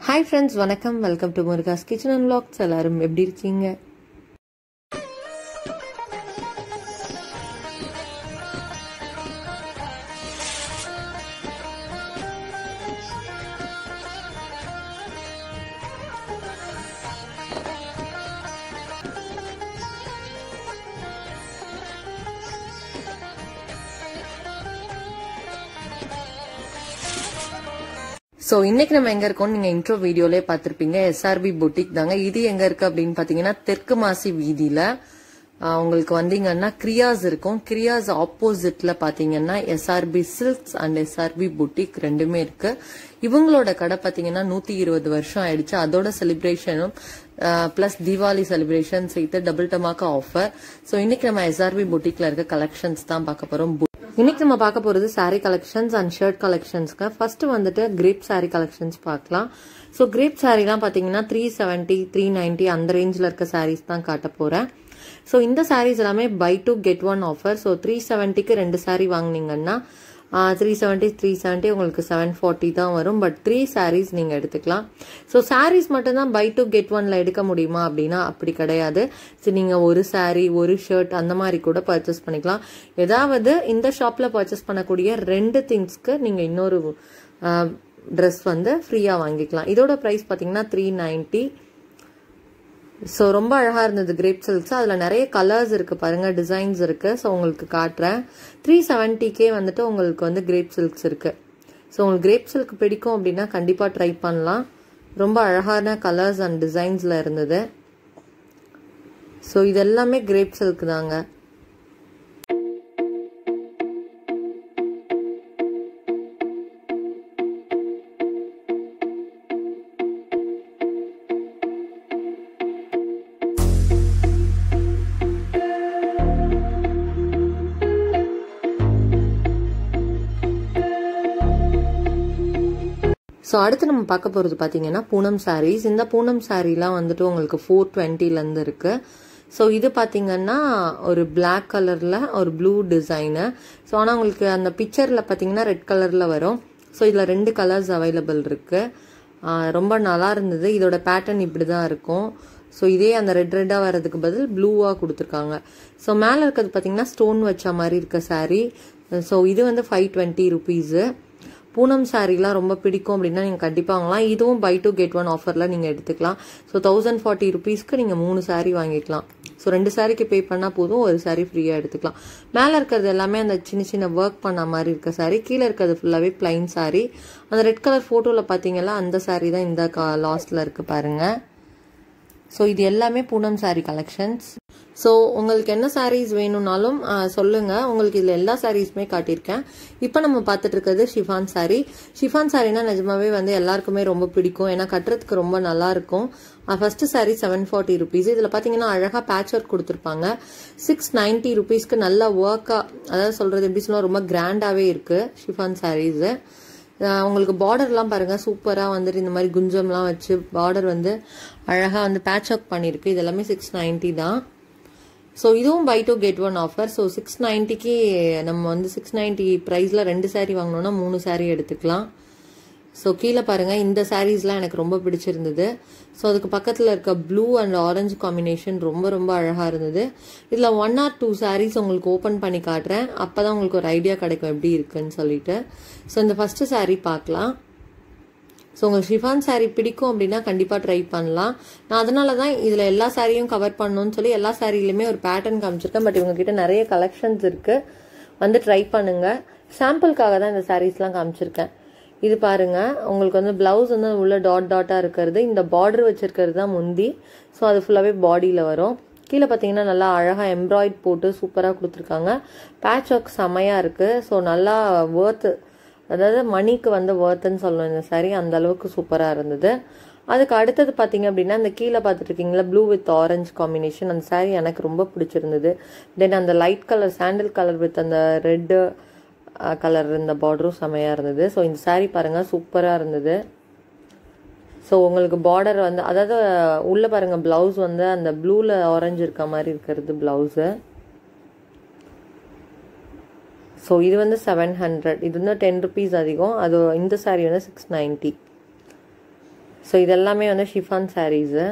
hi friends வணக்கம் welcome to Murugas kitchen and vlogs எல்லாரும் எப்படி இருக்கீங்க ஸோ இன்னைக்கு நம்ம எங்க இருக்கோம் நீங்க இன்ட்ரோ வீடியோலே பார்த்திருப்பீங்க எஸ்ஆர்பி பொட்டிக் தாங்க இது எங்க இருக்கு அப்படின்னு பாத்தீங்கன்னா தெற்கு மாசி வீதியில ஆஹ், உங்களுக்கு வந்தீங்கன்னா கிரியாஸ் இருக்கும் கிரியாஸ் ஆப்போசிட்ல பாத்தீங்கன்னா SRP silks and SRP boutique ரெண்டுமே இருக்கு இவங்களோட கடை பாத்தீங்கன்னா நூத்தி இருபது வருஷம் ஆயிடுச்சு அதோட செலிப்ரேஷனும் பிளஸ் தீபாவளி செலிப்ரேஷன் சேர்த்து டபுள் டமாக்கா ஆஃபர் ஸோ இன்னைக்கு நம்ம எஸ்ஆர்பி பொட்டிக்ல இருக்க கலெக்ஷன்ஸ் தான் பார்க்க போறோம் இன்னைக்கு நம்ம பார்க்க போறது saree கலெக்ஷன்ஸ் அண்ட் ஷர்ட் கலெக்ஷன்ஸ்க்கு ஃபர்ஸ்ட் வந்துட்டு கிரேப் saree கலெக்ஷன்ஸ் பார்க்கலாம் ஸோ கிரேப் சாரீலாம் பார்த்தீங்கன்னா த்ரீ செவன்ட்டி த்ரீ நைன்ட்டி அந்த ரேஞ்சில் இருக்க sarees தான் காட்ட போகிறேன் ஸோ இந்த sarees எல்லாமே buy two get one offer so three செவன்ட்டிக்கு ரெண்டு saree வாங்குனீங்கன்னா த்ரீ செவன்ட்டி த்ரீ செவன்ட்டி உங்களுக்கு செவன் ஃபார்ட்டி தான் வரும் பட் த்ரீ sarees நீங்கள் எடுத்துக்கலாம் ஸோ sarees மட்டும்தான் பை டூ கெட் ஒன்ல எடுக்க முடியுமா அப்படின்னா அப்படி கிடையாது ஸோ நீங்கள் ஒரு saree ஒரு ஷர்ட் அந்த மாதிரி கூட பர்ச்சேஸ் பண்ணிக்கலாம் ஏதாவது இந்த ஷாப்பில் பர்ச்சேஸ் பண்ணக்கூடிய ரெண்டு திங்ஸ்க்கு நீங்கள் இன்னொரு ட்ரெஸ் வந்து ஃப்ரீயாக வாங்கிக்கலாம் இதோட ப்ரைஸ் பார்த்தீங்கன்னா த்ரீ நைன்ட்டி ஸோ ரொம்ப அழகாக இருந்தது கிரேப் சில்க்ஸ் அதில் நிறைய கலர்ஸ் இருக்குது பாருங்கள் டிசைன்ஸ் இருக்குது ஸோ உங்களுக்கு காட்டுறேன் த்ரீ செவன்ட்டிக்கே வந்துட்டு உங்களுக்கு வந்து கிரேப் சில்க்ஸ் இருக்குது ஸோ உங்களுக்கு கிரேப் சில்க் பிடிக்கும் அப்படின்னா கண்டிப்பாக ட்ரை பண்ணலாம் ரொம்ப அழகான கலர்ஸ் அண்ட் டிசைன்ஸில் இருந்தது ஸோ இது எல்லாமே கிரேப் சில்க் தாங்க ஸோ அடுத்து நம்ம பார்க்க போகிறது பார்த்தீங்கன்னா பூனம் சாரீஸ் இந்த பூனம் சாரீலாம் வந்துட்டு உங்களுக்கு ஃபோர் டுவெண்ட்டிலேருந்து இருக்குது ஸோ இது பார்த்தீங்கன்னா ஒரு பிளாக் கலரில் ஒரு ப்ளூ டிசைனு ஸோ ஆனால் உங்களுக்கு அந்த பிக்சரில் பார்த்தீங்கன்னா ரெட் கலரில் வரும் ஸோ இதில் ரெண்டு கலர்ஸ் அவைலபிள் இருக்குது ரொம்ப நல்லா இருந்தது இதோட பேட்டர்ன் இப்படி தான் இருக்கும் ஸோ இதே அந்த ரெட் ரெட்டாக வர்றதுக்கு பதில் ப்ளூவாக கொடுத்துருக்காங்க ஸோ மேலே இருக்கிறது பார்த்தீங்கன்னா ஸ்டோன் வச்ச மாதிரி இருக்க saree ஸோ இது வந்து ஃபைவ் டுவெண்ட்டி ருபீஸு பூனம் சாரீலாம் ரொம்ப பிடிக்கும் அப்படின்னா நீங்கள் கண்டிப்பாக வாங்கலாம் இதுவும் பை டூ கெட் ஒன் ஆஃபரில் நீங்கள் எடுத்துக்கலாம் ஸோ தௌசண்ட் ஃபார்ட்டி ருபீஸ்க்கு நீங்கள் மூணு saree வாங்கிக்கலாம் ஸோ ரெண்டு சாரிக்கு பே பண்ணால் போதும் ஒரு saree ஃப்ரீயாக எடுத்துக்கலாம் மேலே இருக்கிறது எல்லாமே அந்த சின்ன சின்ன ஒர்க் பண்ண மாதிரி இருக்க saree கீழே இருக்கிறது ஃபுல்லாகவே பிளைன் saree அந்த ரெட் கலர் ஃபோட்டோவில் பார்த்தீங்கன்னா அந்த saree தான் இந்த லாஸ்ட்டில் இருக்குது பாருங்கள் ஸோ இது எல்லாமே பூனம் saree கலெக்ஷன்ஸ் ஸோ உங்களுக்கு என்ன sarees வேணும்னாலும் ஆஹ், சொல்லுங்க உங்களுக்கு இதில் எல்லா சாரீஸுமே காட்டியிருக்கேன் இப்போ நம்ம பார்த்துட்டு இருக்கிறது ஷிஃபான் saree ஷிஃபான் சாரீனா நிஜமாவே வந்து எல்லாருக்குமே ரொம்ப பிடிக்கும் ஏன்னா கட்டுறதுக்கு ரொம்ப நல்லா இருக்கும் first saree seven forty rupees இதில் பார்த்தீங்கன்னா அழகாக பேட்ச் ஒர்க் கொடுத்துருப்பாங்க சிக்ஸ் நைன்ட்டி ருபீஸ்க்கு நல்ல ஒர்க்காக அதாவது சொல்கிறது எப்படி சொல்லுவோம் ரொம்ப கிராண்டாகவே இருக்குது ஷிஃபான் சாரீஸு ஆஹ் உங்களுக்கு பார்டர்லாம் பாருங்க சூப்பராக வந்துட்டு இந்த மாதிரி குஞ்சம்லாம் வச்சு பார்டர் வந்து அழகாக வந்து பேட்ச் ஒர்க் பண்ணியிருக்கு இது எல்லாமே சிக்ஸ் நைன்ட்டி தான் ஸோ இதுவும் buy two get one offer so six நைன்ட்டிக்கு நம்ம வந்து சிக்ஸ் நைன்ட்டி ப்ரைஸில் ரெண்டு saree வாங்கினோன்னா மூணு saree எடுத்துக்கலாம் ஸோ கீழே பாருங்கள் இந்த சாரீஸ்லாம் எனக்கு ரொம்ப பிடிச்சிருந்தது ஸோ அதுக்கு பக்கத்தில் இருக்க ப்ளூ அண்ட் ஆரஞ்சு காம்பினேஷன் ரொம்ப ரொம்ப அழகாக இருந்தது இதில் ஒன் ஆர் டூ சாரீஸ் உங்களுக்கு ஓப்பன் பண்ணி காட்டுறேன் அப்போ தான் உங்களுக்கு ஒரு ஐடியா கிடைக்கும் எப்படி இருக்குன்னு சொல்லிட்டு ஸோ இந்த ஃபஸ்ட்டு saree பார்க்கலாம் ஸோ உங்களுக்கு ஷிஃபான் saree பிடிக்கும் அப்படின்னா கண்டிப்பாக ட்ரை பண்ணலாம் நான் அதனால தான் இதில் எல்லா சாரியும் கவர் பண்ணணும்னு சொல்லி எல்லா சாரிலையுமே ஒரு பேட்டர்ன் காமிச்சிருக்கேன் பட் இவங்க கிட்ட நிறைய கலெக்ஷன்ஸ் இருக்குது வந்து ட்ரை பண்ணுங்க சாம்பிளுக்காக தான் இந்த சாரீஸ்லாம் காமிச்சிருக்கேன் இது பாருங்க உங்களுக்கு வந்து பிளவுஸ் வந்து உள்ள டாட் டாட்டாக இருக்கிறது இந்த பார்டர் வச்சிருக்கிறது தான் முந்தி ஸோ அது ஃபுல்லாகவே பாடியில் வரும் கீழே பார்த்தீங்கன்னா நல்லா அழகாக எம்ப்ராய்ட் போட்டு சூப்பராக கொடுத்துருக்காங்க பேட்ச் ஒர்க் செமையாக இருக்குது ஸோ நல்லா ஒர்த்து அதாவது மணிக்கு வந்து ஒர்த்துன்னு சொல்லணும் இந்த saree அந்த அளவுக்கு சூப்பராக இருந்தது அதுக்கு அடுத்தது பார்த்தீங்க அப்படின்னா இந்த கீழே பார்த்துட்டு இருக்கீங்களா ப்ளூ வித் ஆரஞ்சு காம்பினேஷன் அந்த saree எனக்கு ரொம்ப பிடிச்சிருந்தது தென் அந்த light colour sandal colour with அந்த ரெட்டு கலர் இந்த பார்டரும் செமையாக இருந்தது ஸோ இந்த saree பாருங்கள் சூப்பராக இருந்தது ஸோ உங்களுக்கு பார்டர் வந்து அதாவது உள்ளே பாருங்கள் ப்ளவுஸ் வந்து அந்த ப்ளூவில் ஆரஞ்சு இருக்க மாதிரி இருக்கிறது ப்ளவுஸு ஸோ இது வந்து செவன் ஹண்ட்ரட் இது வந்து டென் ருபீஸ் அதிகம் அது இந்த saree வந்து சிக்ஸ் நைன்ட்டி ஸோ ஸோ இதெல்லாமே வந்து ஷிஃபான் சாரீஸு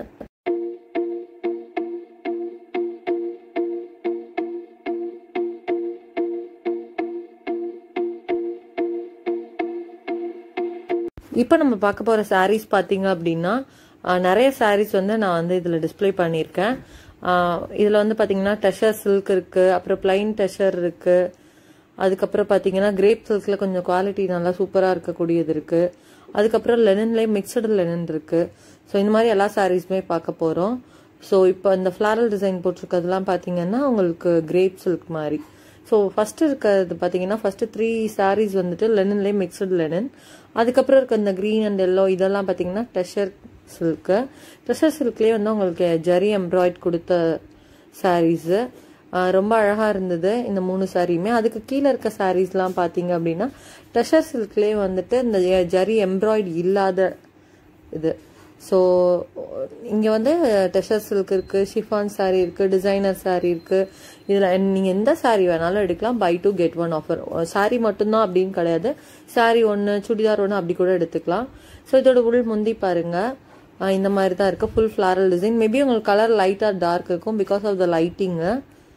இப்போ நம்ம பார்க்க போகிற சாரீஸ் பார்த்தீங்க அப்படின்னா நிறைய சாரீஸ் வந்து நான் வந்து இதில் டிஸ்பிளே பண்ணியிருக்கேன் இதில் வந்து பார்த்தீங்கன்னா டெஷர் சில்க் இருக்குது அப்புறம் பிளைன் டெஷர் இருக்குது அதுக்கப்புறம் பார்த்தீங்கன்னா கிரேப் சில்கில் கொஞ்சம் குவாலிட்டி நல்லா சூப்பராக இருக்கக்கூடியது இருக்குது அதுக்கப்புறம் லெனன்லேயே மிக்சடு லெனன் இருக்குது ஸோ இந்த மாதிரி எல்லா சாரீஸுமே பார்க்க போகிறோம் ஸோ இப்போ இந்த ஃப்ளாரல் டிசைன் போட்டிருக்கிறதுலாம் பார்த்தீங்கன்னா உங்களுக்கு கிரேப் சில்க் மாதிரி ஸோ ஃபஸ்ட்டு இருக்கிறது பார்த்தீங்கன்னா ஃபஸ்ட்டு த்ரீ சாரீஸ் வந்துட்டு லெனன்லேயே மிக்சடு லெனன் அதுக்கப்புறம் இருக்க இந்த க்ரீன் அண்ட் எல்லோ இதெல்லாம் பார்த்தீங்கன்னா டெஷர் சில்க்கு டெஷர் சில்க்லேயே வந்து உங்களுக்கு ஜரி எம்ப்ராய்ட் கொடுத்த சாரீஸு ரொம்ப அழகாக இருந்தது இந்த மூணு சாரியுமே அதுக்கு கீழே இருக்க சாரீஸ்லாம் பார்த்தீங்க அப்படின்னா டெஷர் சில்க்லேயே வந்துட்டு இந்த ஜரி எம்ப்ராய்டு இல்லாத இது ஸோ இங்கே வந்து டெஷர் சில்க் இருக்குது ஷிஃபான் சாரீ இருக்குது டிசைனர் சாரீ இருக்குது இதில் நீங்கள் எந்த சாரீ வேணாலும் எடுக்கலாம் buy two get one offer saree மட்டும்தான் அப்படின்னு கிடையாது சாரீ ஒன்று சுடிதார் ஒன்று அப்படி கூட எடுத்துக்கலாம் ஸோ இதோட உள் முந்தி பாருங்கள் இந்த மாதிரி தான் இருக்குது ஃபுல் ஃப்ளாரல் டிசைன் மேபி உங்களுக்கு கலர் லைட்டாக டார்க் இருக்கும் because of the lighting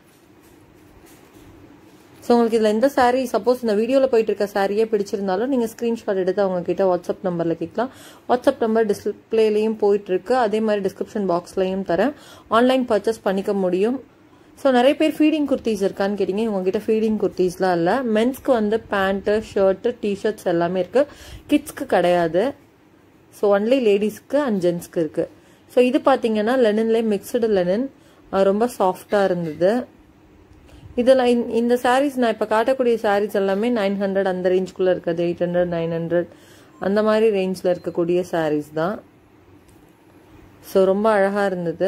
so உங்களுக்கு இதில் எந்த சாரீ சப்போஸ் இந்த வீடியோவில் போயிட்டு இருக்க சாரியே பிடிச்சிருந்தாலும் நீங்கள் ஸ்க்ரீன்ஷாட் எடுத்து அவங்க கிட்ட வாட்ஸ்அப் நம்பரில் கேட்கலாம் வாட்ஸ்அப் நம்பர் டிஸ்பிளேலையும் போயிட்டுருக்கு அதே மாதிரி டிஸ்கிரிப்ஷன் பாக்ஸ்லையும் தரேன் ஆன்லைன் பர்ச்சேஸ் பண்ணிக்க முடியும் ஸோ நிறைய பேர் ஃபீடிங் குர்த்திஸ் இருக்கான்னு கேட்டிங்க இவங்ககிட்ட ஃபீடிங் குர்த்திஸ்லாம் இல்லை மென்ஸ்க்கு வந்து பேண்ட்டு ஷர்ட்டு டிஷர்ட்ஸ் எல்லாமே இருக்குது கிட்ஸ்க்கு கிடையாது ஸோ ஒன்லி லேடிஸ்க்கு அண்ட் ஜென்ஸ்க்கு இருக்குது ஸோ இது பார்த்தீங்கன்னா லெனன்லேயே மிக்சடு லெனன் ரொம்ப சாஃப்டாக இருந்தது இதில் இந்த சாரீஸ் நான் இப்போ காட்டக்கூடிய சாரீஸ் எல்லாமே நைன் ஹண்ட்ரட் அந்த ரேஞ்சுக்குள்ளே இருக்குது எயிட் ஹண்ட்ரட் நைன் ஹண்ட்ரட் அந்த மாதிரி ரேஞ்சில் இருக்கக்கூடிய சாரீஸ் தான் ஸோ ரொம்ப அழகாக இருந்தது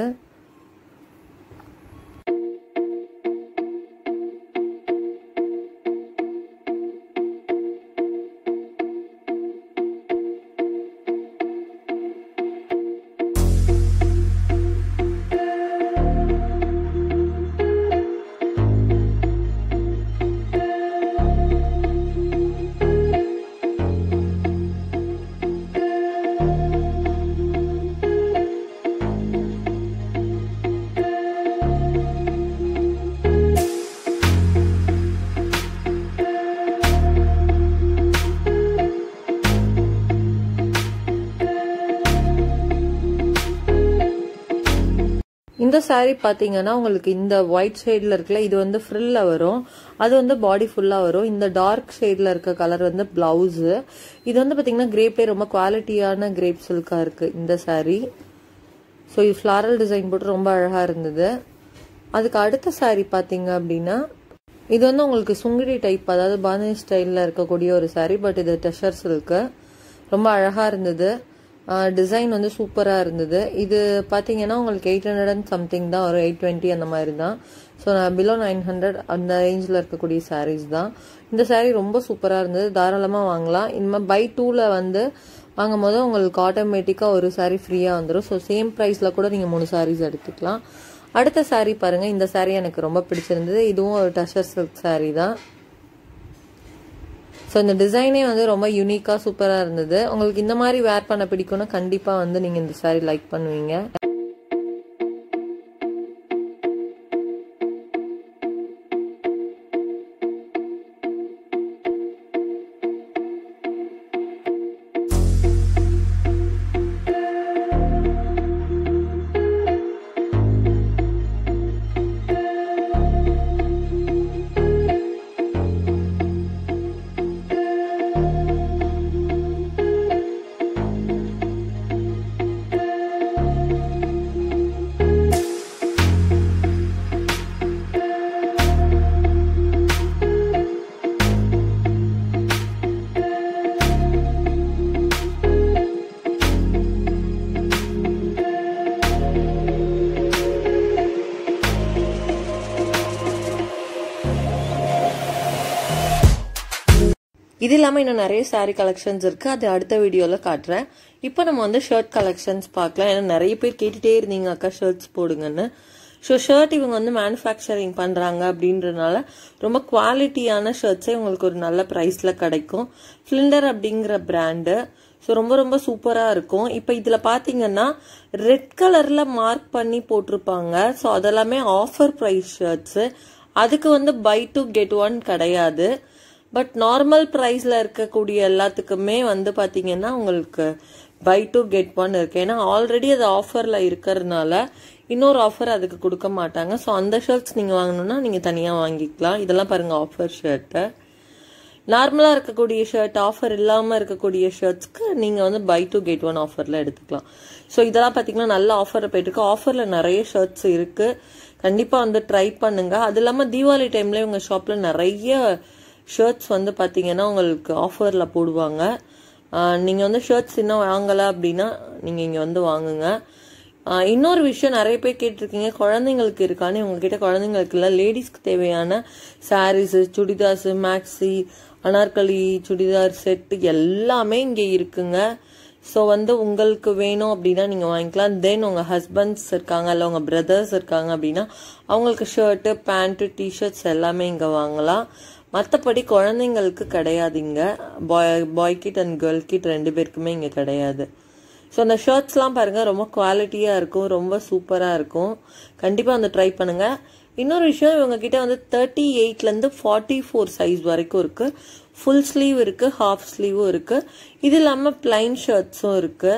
இந்த சாரீ பார்த்தீங்கன்னா உங்களுக்கு இந்த ஒயிட் ஷேடில் இருக்குல்ல இது வந்து ஃப்ரில்ல வரும் அது வந்து பாடி ஃபுல்லாக வரும் இந்த டார்க் ஷேடில் இருக்க கலர் வந்து பிளவுஸு இது வந்து பார்த்தீங்கன்னா கிரேப்லேயே ரொம்ப குவாலிட்டியான கிரேப் சில்காக இருக்குது இந்த சாரீ ஸோ இது ஃப்ளாரல் டிசைன் போட்டு ரொம்ப அழகாக இருந்தது அதுக்கு அடுத்த சாரீ பார்த்தீங்க அப்படின்னா இது வந்து உங்களுக்கு சுங்கிடி டைப் அதாவது பானி ஸ்டைலில் இருக்கக்கூடிய ஒரு சாரீ பட் இது டெஷர் சில்க்கு ரொம்ப அழகாக இருந்தது டிசைன் வந்து சூப்பராக இருந்தது இது பார்த்தீங்கன்னா உங்களுக்கு எயிட் ஹண்ட்ரட் அண்ட் சம்திங் தான் ஒரு எயிட் டுவெண்ட்டி அந்த மாதிரி தான் ஸோ நான் பிலோ நைன் ஹண்ட்ரட் அந்த ரேஞ்சில் இருக்கக்கூடிய சாரீஸ் தான் இந்த சாரீ ரொம்ப சூப்பராக இருந்தது தாராளமாக வாங்கலாம் இனிமேல் பை டூவில் வந்து வாங்கும் போது உங்களுக்கு ஆட்டோமேட்டிக்காக ஒரு சாரீ ஃப்ரீயாக வந்துடும் ஸோ சேம் ப்ரைஸில் கூட நீங்கள் மூணு சாரீஸ் எடுத்துக்கலாம் அடுத்த சாரீ பாருங்கள் இந்த சாரீ எனக்கு ரொம்ப பிடிச்சிருந்தது இதுவும் ஒரு டஷர் சில்க் சாரீ தான் ஸோ இந்த டிசைனே வந்து ரொம்ப யூனிக்காக சூப்பராக இருந்தது உங்களுக்கு இந்த மாதிரி வேர் பண்ண பிடிக்கும்னா கண்டிப்பாக வந்து நீங்கள் இந்த சாரீ லைக் பண்ணுவீங்க இது இல்லாமல் இன்னும் நிறைய சாரீ கலெக்ஷன்ஸ் இருக்குது அது அடுத்த வீடியோவில் காட்டுறேன் இப்போ நம்ம வந்து ஷர்ட் கலெக்ஷன்ஸ் பார்க்கலாம் ஏன்னா நிறைய பேர் கேட்டுகிட்டே இருந்தீங்க அக்கா ஷர்ட்ஸ் போடுங்கன்னு ஸோ ஷர்ட் இவங்க வந்து மேனுஃபேக்சரிங் பண்ணுறாங்க அப்படின்றனால ரொம்ப குவாலிட்டியான ஷர்ட்ஸே உங்களுக்கு ஒரு நல்ல ப்ரைஸில் கிடைக்கும் ஃப்ளிண்டர் அப்படிங்கிற பிராண்டு ஸோ ரொம்ப ரொம்ப சூப்பராக இருக்கும் இப்போ இதில் பார்த்தீங்கன்னா ரெட் கலரில் மார்க் பண்ணி போட்டிருப்பாங்க ஸோ அதெல்லாமே ஆஃபர் ப்ரைஸ் ஷர்ட்ஸு அதுக்கு வந்து பை டு கெட் ஒன் கிடையாது பட் நார்மல் ப்ரைஸில் இருக்கக்கூடிய எல்லாத்துக்குமே வந்து பார்த்தீங்கன்னா உங்களுக்கு பை டு கெட் ஒன் இருக்கு ஏன்னா ஆல்ரெடி அது ஆஃபரில் இருக்கிறதுனால இன்னொரு ஆஃபர் அதுக்கு கொடுக்க மாட்டாங்க ஸோ அந்த ஷர்ட்ஸ் நீங்கள் வாங்கணும்னா நீங்கள் தனியாக வாங்கிக்கலாம் இதெல்லாம் பாருங்கள் ஆஃபர் ஷர்ட்டை நார்மலாக இருக்கக்கூடிய ஷர்ட் ஆஃபர் இல்லாமல் இருக்கக்கூடிய ஷர்ட்ஸ்க்கு நீங்கள் வந்து பை டு கெட் ஒன் ஆஃபரில் எடுத்துக்கலாம் ஸோ இதெல்லாம் பார்த்தீங்கன்னா நல்ல ஆஃபரில் போயிட்டுருக்கு ஆஃபரில் நிறைய ஷர்ட்ஸ் இருக்குது கண்டிப்பாக வந்து ட்ரை பண்ணுங்கள் அது இல்லாமல் தீபாவளி டைமில் உங்கள் ஷாப்பில் நிறைய ஷர்ட்ஸ் வந்து பார்த்தீங்கன்னா உங்களுக்கு ஆஃபரில் போடுவாங்க நீங்கள் வந்து ஷர்ட்ஸ் இன்னும் வாங்கலை அப்படின்னா நீங்கள் இங்கே வந்து வாங்குங்க இன்னொரு விஷயம் நிறைய பேர் கேட்டிருக்கீங்க குழந்தைங்களுக்கு இருக்கான்னு உங்ககிட்ட குழந்தைங்களுக்கு இல்லை லேடிஸ்க்கு தேவையான sarees churidars maxi Anarkali churidar set எல்லாமே இங்கே இருக்குங்க ஸோ வந்து உங்களுக்கு வேணும் அப்படின்னா நீங்கள் வாங்கிக்கலாம் தென் உங்கள் ஹஸ்பண்ட்ஸ் இருக்காங்க இல்லை உங்கள் பிரதர்ஸ் இருக்காங்க அப்படின்னா அவங்களுக்கு ஷர்ட்டு பேண்ட்டு டிஷர்ட்ஸ் எல்லாமே இங்கே வாங்கலாம் மற்றபடி குழந்தைங்களுக்கு கிடையாது இங்கே boy boy kid and girl kid ரெண்டு பேருக்குமே இங்கே கிடையாது ஸோ அந்த ஷர்ட்ஸ்லாம் பாருங்கள் ரொம்ப குவாலிட்டியாக இருக்கும் ரொம்ப சூப்பராக இருக்கும் கண்டிப்பாக வந்து ட்ரை பண்ணுங்கள் இன்னொரு விஷயம் இவங்க கிட்ட வந்து தேர்ட்டி எயிட்லேருந்து ஃபார்ட்டி ஃபோர் சைஸ் வரைக்கும் இருக்குது ஃபுல் ஸ்லீவ் இருக்குது ஹாஃப் ஸ்லீவும் இருக்குது இது இல்லாமல் பிளைன் ஷர்ட்ஸும் இருக்குது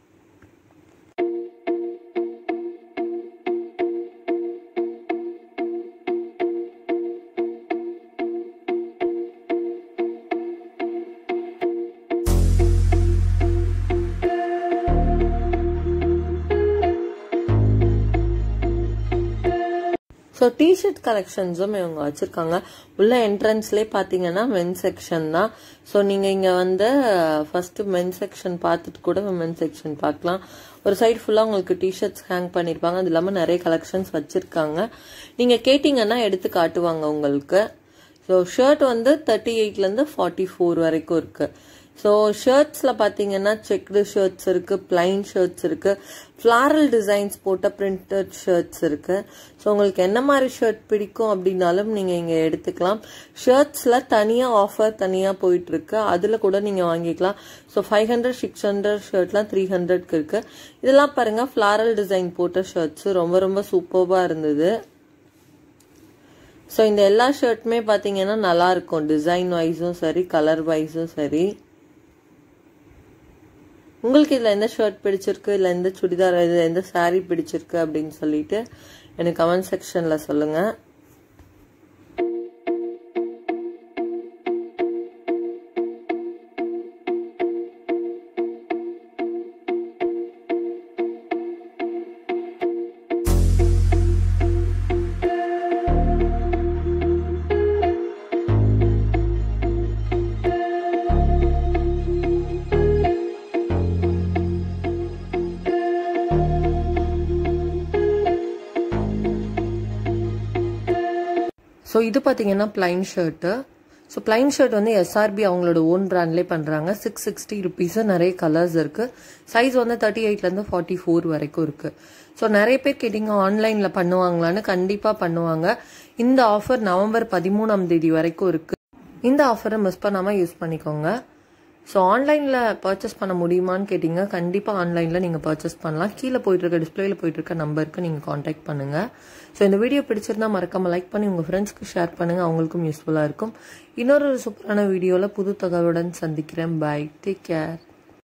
ஸோ டிஷர்ட் கலெக்ஷன்ஸும் இவங்க வச்சுருக்காங்க உள்ள என்ட்ரன்ஸ்லேயே பார்த்தீங்கன்னா மென் செக்ஷன் தான் ஸோ நீங்கள் இங்கே வந்து ஃபஸ்ட்டு மென் செக்ஷன் பார்த்துட்டு கூட மென் செக்ஷன் பார்க்கலாம் ஒரு சைடு ஃபுல்லாக உங்களுக்கு டிஷர்ட்ஸ் ஹேங் பண்ணியிருப்பாங்க அது இல்லாமல் நிறைய கலெக்ஷன்ஸ் வச்சுருக்காங்க நீங்கள் கேட்டிங்கன்னா எடுத்து காட்டுவாங்க உங்களுக்கு ஸோ ஷர்ட் வந்து தேர்ட்டி எயிட்லேருந்து ஃபார்ட்டி ஃபோர் வரைக்கும் இருக்குது ஸோ ஷர்ட்ஸில் பார்த்தீங்கன்னா செக்டு ஷர்ட்ஸ் இருக்குது பிளைன் ஷர்ட்ஸ் இருக்குது ஃப்ளாரல் டிசைன்ஸ் போட்ட பிரிண்டட் ஷர்ட்ஸ் இருக்குது ஸோ உங்களுக்கு என்ன மாதிரி ஷர்ட் பிடிக்கும் அப்படின்னாலும் நீங்கள் இங்கே எடுத்துக்கலாம் ஷர்ட்ஸில் தனியாக ஆஃபர் தனியாக போயிட்டுருக்கு அதில் கூட நீங்கள் வாங்கிக்கலாம் so five hundred six hundred ஷர்ட்லாம் த்ரீ ஹண்ட்ரட்க்கு இருக்குது இதெல்லாம் பாருங்கள் ஃப்ளாரல் டிசைன் போட்ட ஷர்ட்ஸு ரொம்ப ரொம்ப சூப்பர்பாக இருந்தது ஸோ இந்த எல்லா ஷர்ட்டுமே பார்த்தீங்கன்னா நல்லா இருக்கும் டிசைன் வைஸும் சரி கலர் வைஸும் சரி உங்களுக்கு இதில் எந்த ஷர்ட் பிடிச்சிருக்கு இல்லை எந்த சுடிதார் இது எந்த சாரீ பிடிச்சிருக்கு அப்படின்னு சொல்லிட்டு எனக்கு கமெண்ட் செக்ஷனில் சொல்லுங்கள் ஸோ இது பார்த்தீங்கன்னா plain shirt so plain shirt வந்து எஸ்ஆர்பி அவங்களோட ஓன் பிராண்ட்லேயே பண்ணுறாங்க சிக்ஸ் சிக்ஸ்டி ருபீஸு நிறைய கலர்ஸ் இருக்குது சைஸ் வந்து தேர்ட்டி எயிட்லேருந்து ஃபார்ட்டி ஃபோர் வரைக்கும் இருக்குது ஸோ நிறைய பேர் கேட்டிங்க ஆன்லைனில் பண்ணுவாங்களான்னு கண்டிப்பாக பண்ணுவாங்க இந்த ஆஃபர் நவம்பர் பதிமூணாம் தேதி வரைக்கும் இருக்குது இந்த ஆஃபரை மிஸ் பண்ணாமல் யூஸ் பண்ணிக்கோங்க ஸோ ஆன்லைனில் பர்ச்சேஸ் பண்ண முடியுமான்னு கேட்டிங்க கண்டிப்பாக ஆன்லைனில் நீங்கள் பர்ச்சேஸ் பண்ணலாம் கீழே போயிட்டுருக்க டிஸ்பிளேயில் போயிட்டுருக்க நம்பருக்கு நீங்கள் காண்டாக்ட் பண்ணுங்கள் ஸோ இந்த வீடியோ பிடிச்சிருந்தா மறக்காமல் லைக் பண்ணி உங்கள் ஃப்ரெண்ட்ஸ்க்கு ஷேர் பண்ணுங்கள் அவங்களுக்கும் யூஸ்ஃபுல்லாக இருக்கும் இன்னொரு சூப்பரான வீடியோவில் புது தகவலுடன் சந்திக்கிறேன் பாய் டேக் கேர்